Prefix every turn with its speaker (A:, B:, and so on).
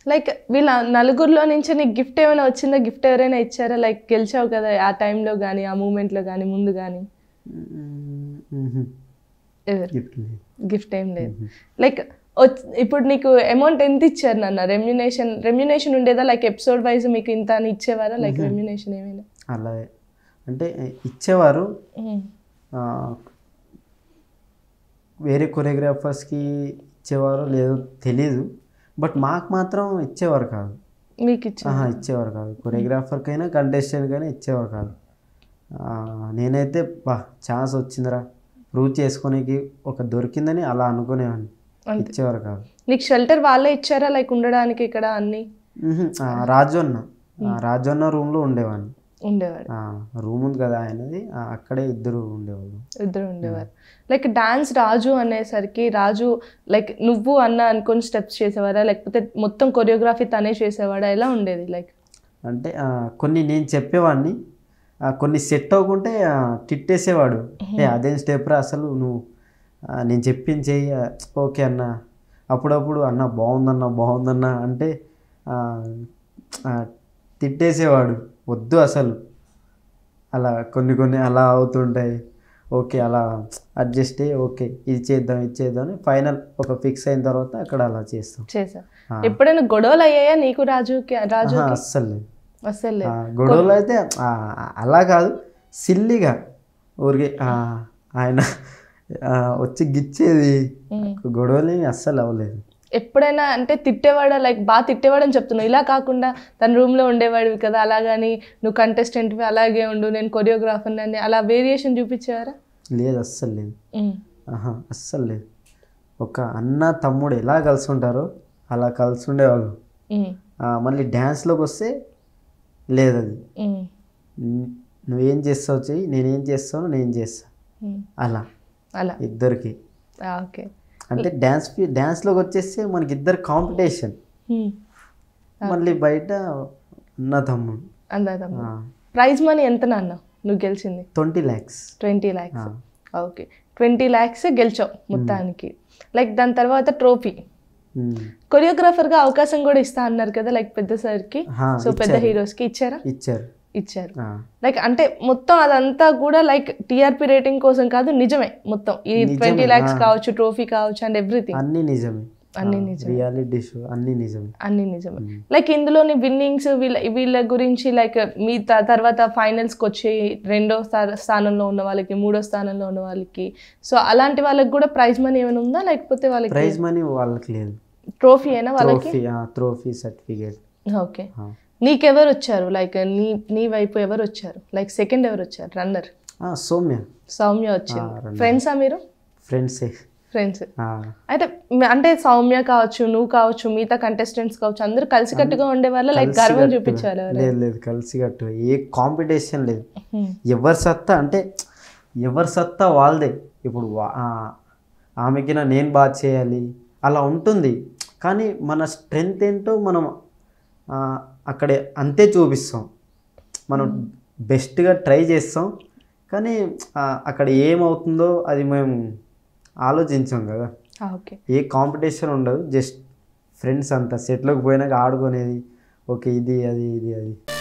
A: Like వీళ్ళ నలుగురిలో నుంచి నీకు గిఫ్ట్ ఏమైనా వచ్చిందా గిఫ్ట్ ఎవరైనా ఇచ్చారా లైక్ గెలిచావు కదా ఆ టైంలో కానీ ఆ మూమెంట్లో కానీ ముందు కానీ ఎవరు
B: గిఫ్ట్ లేదు
A: గిఫ్ట్ ఏం లేదు లైక్ ఇప్పుడు నీకు అమౌంట్ ఎంత ఇచ్చారు నాన్న రెమ్యునేషన్ రెమ్యునేషన్ ఉండేదా లైక్ ఎపిసోడ్ వైజ్ మీకు ఇంత అని ఇచ్చేవారా లైక్ రెమ్యునేషన్ ఏమైనా
B: అలాగే అంటే ఇచ్చేవారు
A: మ్మ్.
B: ఆ, వేరే కొరియోగ్రాఫర్స్కి ఇచ్చేవారో లేదో తెలీదు బట్ మాకు మాత్రం ఇచ్చేవారు కాదు
A: మీకు ఇచ్చారు
B: ఆహా, ఇచ్చేవారు కాదు కొరియోగ్రాఫర్కైనా కంటెస్టెంట్కైనా ఇచ్చేవారు కాదు ఆ, నేనైతే బా ఛాన్స్ వచ్చిందిరా ప్రూవ్ చేసుకోనికి ఒక దొరికిందని అలా అనుకునేవాడిని
A: అంతే.
B: ఇచ్చేవారు కాదు
A: నీకు షెల్టర్ వాళ్ళే ఇచ్చారా లైక్ ఉండడానికి ఇక్కడ అన్ని
B: మ్హూ. ఆ, రాజన్న ఆ, రాజన్న రూమ్లో ఉండేవాడిని
A: ఉండేవారు
B: రూమ్ ఉంది కదా ఆయనది ఆ, అక్కడే ఇద్దరు ఉండేవాళ్ళు
A: ఇద్దరు ఉండేవారు లైక్ డాన్స్ రాజు అనేసరికి రాజు లైక్ నువ్వు అన్న అనుకొని స్టెప్స్ చేసేవారా లేకపోతే మొత్తం కొరియోగ్రఫీ తనే చేసేవాడా ఎలా ఉండేది లైక్
B: అంటే ఆ, కొన్ని నేను చెప్పేవాడిని ఆ, కొన్ని సెట్ అవ్వకుంటే ఆ, తిట్టేసేవాడు ఏ అదేం స్టెప్ రా అసలు నువ్వు ఆ, నేను చెప్పింది చెయ్యి ఆ, ఓకే అన్న అప్పుడప్పుడు అన్న బాగుందన్న బాగుందన్న అంటే ఆ, ఆ, తిట్టేసేవాడు వద్దు అసలు అలా కొన్ని కొన్ని అలా అవుతుంటాయి ఓకే అలా అడ్జస్ట్ అయ్యి ఓకే ఇది చేద్దాం ఇది చేద్దాం అని ఫైనల్ ఒక ఫిక్స్ అయిన తర్వాత అక్కడ అలా చేస్తాం
A: చేసా
B: ఆ.
A: ఎప్పుడైనా గొడవలు అయ్యాయా నీకు రాజుకి రాజు
B: ఆహా, అస్సలు లేదు
A: అసలు
B: ఆ,
A: లేదు
B: గొడవలు అయితే ఆ, అలా కాదు సిల్లిగా ఊరికే ఆ, ఆయన ఆ, వచ్చి గిచ్చేది
A: ఉమ్.
B: గొడవలు అస్సలు అవ్వలేదు
A: ఎప్పుడైనా అంటే తిట్టేవాడా లైక్ బాగా తిట్టేవాడని చెప్తున్నావు ఇలా కాకుండా తన రూమ్లో ఉండేవాడివి కదా అలాగని నువ్వు కంటెస్టెంట్వి అలాగే ఉండు నేను కొరియోగ్రాఫర్ అని అలా వేరియేషన్ చూపించేవారా
B: లేదు అస్సలు లేదు
A: ఉమ్.
B: ఆహా అస్సలు లేదు ఒక అన్న తమ్ముడు ఎలా కలిసి ఉంటారో అలా కలిసి ఉండేవాళ్ళు
A: ఉమ్.
B: ఆ, మళ్ళీ డ్యాన్స్లోకి వస్తే లేదు అది
A: ఉమ్.
B: ను- నువ్వేం చేస్తావు చెయ్యి నేనేం చేస్తాను నేను చేస్తా
A: ఉమ్.
B: అలా
A: అలా
B: ఇద్దరికి
A: ఆ, ఓకే
B: అంటే డ్యాన్స్ డ్యాన్స్లోకి వచ్చేస్తే మనకి ఇద్దరు కాంపిటీషన్
A: ఉమ్.
B: మళ్ళీ బయట అన్న తమ్ముడు
A: అందా ప్రైజ్ మనీ ఎంత నాన్న నువ్వు గెలిచింది
B: twenty lakhs
A: twenty lakhs okay twenty lakhs గెలిచావు మొత్తానికి లైక్ దాని తర్వాత ట్రోఫీ కొరియోగ్రాఫర్గా అవకాశం కూడా ఇస్తా అన్నారు కదా లైక్ పెద్ద సార్కి సో పెద్ద హీరోస్కి ఇచ్చారా
B: ఇచ్చారు
A: ఇచ్చారు
B: ఆ,
A: లైక్ అంటే మొత్తం అదంతా కూడా లైక్ టీఆర్పీ రేటింగ్ కోసం కాదు నిజమే మొత్తం ఈ
B: నిజమే,
A: ట్వంటీ ల్యాక్స్
B: ఆ.
A: కావచ్చు ట్రోఫీ కావచ్చు అండ్ ఎవ్రీథింగ్
B: అన్నీ నిజమే
A: అన్నీ నిజమే.
B: రియాలిటీ షో అన్నీ నిజమే
A: అన్ని నిజమే లైక్ ఇందులోని విన్నింగ్స్ వీళ్ళ వీళ్ళ గురించి లైక్ మీ త- తర్వాత ఫైనల్స్కి వచ్చి రెండో స్థా- స్థానంలో ఉన్న వాళ్ళకి మూడో స్థానంలో ఉన్న వాళ్ళకి సో అలాంటి వాళ్ళకి కూడా ప్రైజ్ మనీ ఏమైనా ఉందా లేకపోతే వాళ్ళకి
B: ప్రైజ్ మనీ వాళ్ళకి లేదు
A: ట్రోఫీ అయినా వాళ్ళకి
B: ట్రోఫీ ట్రోఫీ సర్టిఫికేట్
A: ఓకే నీకెవరు వచ్చారు లైక్ నీ నీ వైపు ఎవరు వచ్చారు లైక్ సెకండ్ ఎవరు వచ్చారు రన్నర్
B: సౌమ్య
A: సౌమ్య వచ్చింది
B: runner.
A: ఫ్రెండ్సా మీరు
B: ఫ్రెండ్సే
A: ఫ్రెండ్స్ అయితే మ- అంటే సౌమ్య కావచ్చు నువ్వు కావచ్చు మిగతా కంటెస్టెంట్స్ కావచ్చు అందరూ కలిసికట్టుగా ఉండేవాళ్ళ లైక్ గర్వం చూపించాలి ఎవరు
B: లేదు లేదు కలిసి కట్టు ఏ కాంపిటీషన్ లేదు ఎవరి సత్తా అంటే ఎవరి సత్తా వాళ్ళదే ఇప్పుడు వా- ఆ, ఆమెకి నా నేను బాగా చేయాలి అలా ఉంటుంది కానీ మన స్ట్రెంగ్త్ ఏంటో మనం ఆ, అక్కడే అంతే చూపిస్తాం మనం బెస్ట్గా ట్రై చేస్తాం కానీ ఆ, అక్కడ ఏమవుతుందో అది మేము ఆలోచించాం కదా
A: ఓకే
B: ఏ కాంపిటీషన్ ఉండదు జస్ట్ ఫ్రెండ్స్ అంతా సెట్లోకి పోయినాక ఆడుకునేది ఓకే ఇది అది ఇది అది